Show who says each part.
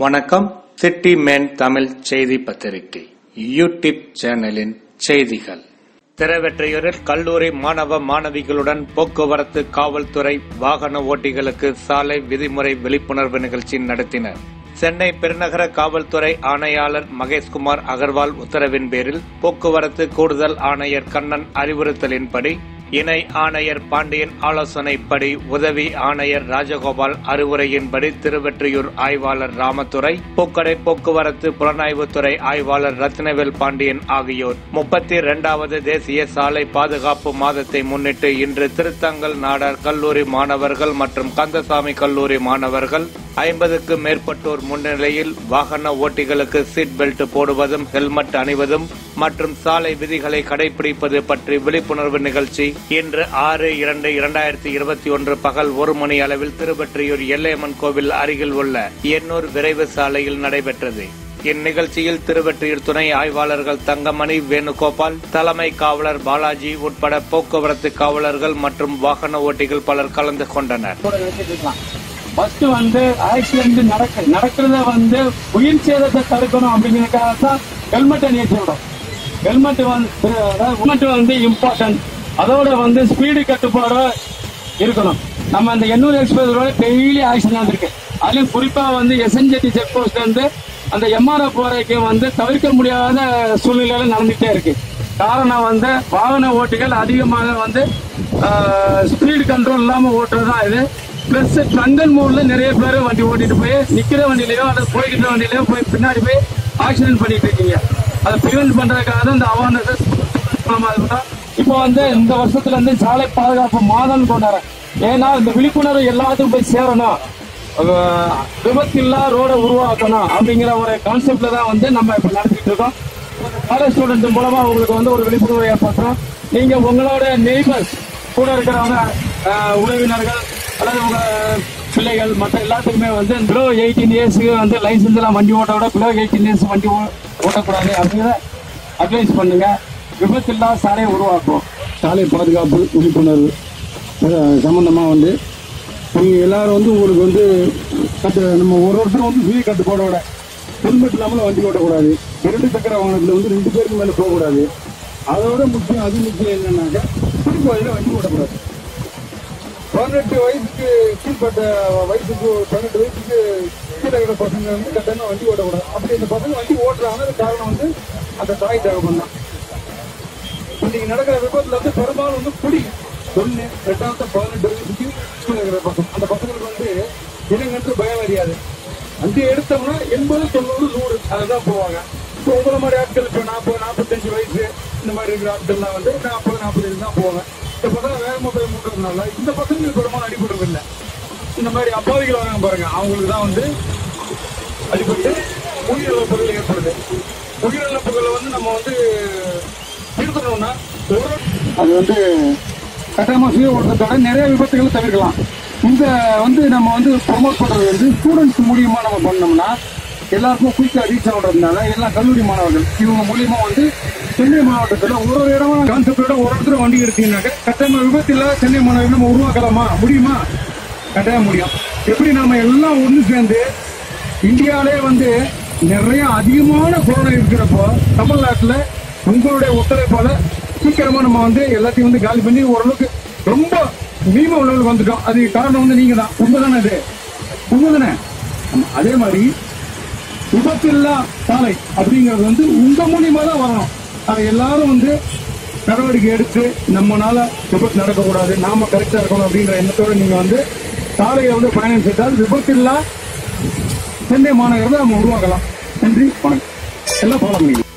Speaker 1: வணக்கம் city man Tamil செய்தி பத்திரிகை யூடியூப் சேனலின் செய்திகள் திருவெற்றியூரில் கல்லூரி மாணவ மாணவிகளுடன் போக்குவரத்து காவல்துறை வாகன ஓட்டிகளுக்கு சாலை விதிமுறை விழிப்புணர்வு நிகழ்ச்சி நடத்தினர் சென்னை பெருநகர காவல்துறை ஆணையாளர் மகேஷ்குமார் அகர்வால் உத்தரவின் பேரில் போக்குவரத்து கூடுதல் ஆணையர் கண்ணன் அறிவுறுத்தலின்படி இணை ஆணையர் பாண்டியன் ஆலோசனைப்படி உதவி ஆணையர் ராஜகோபால் அறிவுரையின்படி திருவெற்றியூர் ஆய்வாளர் ராமதுரை பூக்கடை போக்குவரத்து புலனாய்வுத்துறை ஆய்வாளர் ரத்னவேல் பாண்டியன் ஆகியோர் முப்பத்தி இரண்டாவது தேசிய சாலை பாதுகாப்பு மாதத்தை முன்னிட்டு இன்று திருத்தங்கல் நாடார் கல்லூரி மாணவர்கள் மற்றும் கந்தசாமி கல்லூரி மாணவர்கள் ஐம்பதுக்கு மேற்பட்டோர் முன்னிலையில் வாகன ஓட்டிகளுக்கு சீட் பெல்ட் போடுவதும் ஹெல்மெட் அணிவதும் மற்றும் சாலை விதிகளை கடைபிடிப்பது பற்றி விழிப்புணர்வு நிகழ்ச்சி இன்று ஆறு இரண்டு இரண்டாயிரத்தி இருபத்தி ஒன்று பகல் ஒரு மணி அளவில் திருவெற்றியூர் எல்லையம்மன் கோவில் அருகில் உள்ள எண்ணூர் விரைவு சாலையில் நடைபெற்றது இந்நிகழ்ச்சியில் திருவெற்றியூர் துணை ஆய்வாளர்கள் தங்கமணி வேணுகோபால் தலைமை காவலர் பாலாஜி உட்பட போக்குவரத்து காவலர்கள் மற்றும் வாகன ஓட்டிகள் பலர் கலந்து கொண்டனர்
Speaker 2: கூட நிறுத்திட்டு இருக்கலாம் ஃபர்ஸ்ட் வந்து ஆக்சிடென்ட் நடக்க நடக்கிறத வந்து உயிர் சேதத்தை தடுக்கணும் அப்படிங்கறதுக்காக தான் ஹெல்மெட் அணியிச்சிடும் ஹெல்மெட் வந்து ஹெல்மெட் வந்து இம்பார்ட்டன்ட் அதோட வந்து ஸ்பீடு கட்டுப்பாடு இருக்கணும் நம்ம அந்த எண்ணூறு எக்ஸ்பிரஸ் ரோடு டெய்லி ஆக்சிடென்ட் நடந்திருக்கு அதுலயும் குறிப்பா வந்து எஸ்என்ஜெட்டி செக் போஸ்ட் வந்து அந்த எம்ஆர்எஃப் வரைக்கும் வந்து தவிர்க்க முடியாத சூழ்நிலையில நடந்துட்டே இருக்கு காரணம் வந்து வாகன ஓட்டிகள் அதிகமாக வந்து ஸ்பீடு கண்ட்ரோல் இல்லாம ஓட்டுறது தான் இது பிளஸ் ட்ரங்கன் மூவ்ல நிறைய பேர் வண்டி ஓட்டிட்டு போய் நிக்கிற வண்டியிலயோ அல்லது போய்கிட்ட வண்டியிலயோ போய் பின்னாடி போய் ஆக்சிடென்ட் பண்ணிட்டு இருக்கீங்க அதை ப்ரிவென்ட் பண்றதுக்காக தான் இந்த அவேர்னஸ் இப்போ வந்து இந்த வருஷத்துல இருந்து சாலை பாதுகாப்பு மாதம் கொண்டாடுறேன் ஏன்னா இந்த விழிப்புணர்வு எல்லாத்துக்கும் போய் சேரணும் அஹ் விபத்தில்லா ரோட உருவாக்கணும் அப்படிங்கிற ஒரு கான்செப்ட்ல தான் வந்து நம்ம இப்ப நடத்திட்டு இருக்கோம் காலேஜ் ஸ்டூடெண்ட் மூலமா உங்களுக்கு வந்து ஒரு விழிப்புணர்வு ஏற்படுத்துறோம் நீங்க உங்களோட நெய்பர்ஸ் கூட இருக்கிறவங்க அஹ், உறவினர்கள் அல்லது உங்க பிள்ளைகள் மற்ற எல்லாத்துக்குமே வந்து பிலோ எயிட்டீன் இயர்ஸ்க்கு வந்து லைசன்ஸ் எல்லாம் வண்டி ஓட்ட விட பிலோ எயிட்டீன் இயர்ஸ் வண்டி ஓ- ஓட்டக்கூடாது அப்படிங்கிற அட்வைஸ் பண்ணுங்க விபத்தில்லா சாலையை உருவாக்கும்
Speaker 3: சாலை பாதுகாப்பு விழிப்புணர்வு அஹ் சம்பந்தமா வந்து நீங்க எல்லாரும் வந்து உங்களுக்கு வந்து கட்டு நம்ம ஒரு ஒருத்தரும் வந்து சுய கட்டுப்பாடோட ஹெல்மெட் இல்லாமல் வண்டி ஓட்டக்கூடாது இரண்டு சக்கர வாகனத்துல வந்து ரெண்டு பேருக்கு மேல போகக்கூடாது அதோட முக்கியம் அது முக்கியம் என்னன்னாக்கா குடிபோதையில வண்டி ஓட்டக்கூடாது பதினெட்டு வயசுக்கு கீழ்பட்ட வயசுக்கு பதினெட்டு வயசுக்கு கீழே இருக்கிற பசங்க வந்து கட்டாயமா வண்டி ஓட்டக்கூடாது அப்படி இந்த பசங்க வண்டி ஓட்டுறாங்க அது காரணம் வந்து அந்த தாய் தகப்பன் தான் இன்னைக்கு நடக்கிற விபத்துல வந்து பெரும்பாலும் வந்து குடி ஒண்ணு ரெண்டாவது பதினெட்டு வயசுக்கு கீழே இருக்கிற பசங்க அந்த பசங்களுக்கு வந்து இனங்கன்று பயம் அறியாது வண்டி எடுத்தோம்னா எண்பது தொண்ணூறு நூறு அதுதான் போவாங்க இப்போ உங்களை மாதிரி ஆட்கள் இப்போ நாற்பது நாற்பத்தஞ்சு வயசு இந்த மாதிரி இருக்கிற ஆட்கள்லாம் வந்து நாற்பது நாற்பத்தஞ்சு தான் போவாங்க இந்த பசங்க வேகமா போய் முட்டுறதுனால இந்த பசங்களுக்கு பெரும்பாலும் அடிபடுறது இல்லை இந்த மாதிரி அப்பாவிகள் வராங்க பாருங்க அவங்களுக்கு தான் வந்து அடிபட்டு உயிரிழப்புகள் ஏற்படுது உயிரிழப்புகளை வந்து நம்ம வந்து நிறுத்தணும்னா ஒரு அது வந்து கட்டாயமா சுய ஓட்டத்தோட நிறைய விபத்துகளை தவிர்க்கலாம் இந்த வந்து நம்ம வந்து ப்ரொமோட் பண்றது வந்து ஸ்டூடெண்ட்ஸ் மூலியமா நம்ம பண்ணோம்னா எல்லாருக்கும் குயிக்கா ரீச் ஆகுறதுனால எல்லா கல்லூரி மாணவர்கள் இவங்க மூலியமா வந்து சென்னை மாவட்டத்தில் ஒரு ஒரு இடமா கான்செப்டோட ஒரு ஒருத்தர் வண்டி எடுத்தீங்கன்னாக்க கட்டாயமா விபத்து இல்லாத சென்னை மாணவர்கள் நம்ம உருவாக்கலாமா முடியுமா கட்டாயம் முடியும் எப்படி நாம எல்லாம் ஒன்று சேர்ந்து இந்தியாவிலே வந்து நிறைய அதிகமான கொரோனா இருக்கிறப்போ தமிழ்நாட்டுல உங்களுடைய ஒத்துழைப்பால சீக்கிரமா நம்ம வந்து எல்லாத்தையும் வந்து காலி பண்ணி ஓரளவுக்கு ரொம்ப மினிமம் லெவலுக்கு வந்துட்டோம் அது காரணம் வந்து நீங்க தான் உண்மைதானே அது உண்மைதானே ஆமா, அதே மாதிரி விபத்தில்லா சாலை அப்படிங்கிறது வந்து உங்க மூலியமா தான் வரணும் அதை எல்லாரும் வந்து நடவடிக்கை எடுத்து நம்மனால விபத்து நடக்கக்கூடாது நாம கரெக்டா இருக்கணும் அப்படின்ற எண்ணத்தோட நீங்க வந்து சாலையை வந்து பயணம் செய்தால் விபத்தில்லா சென்னை மாநகரத்தை நம்ம உருவாக்கலாம் நன்றி வணக்கம் எல்லாம் ஃபாலோ பண்ணிக்கலாம்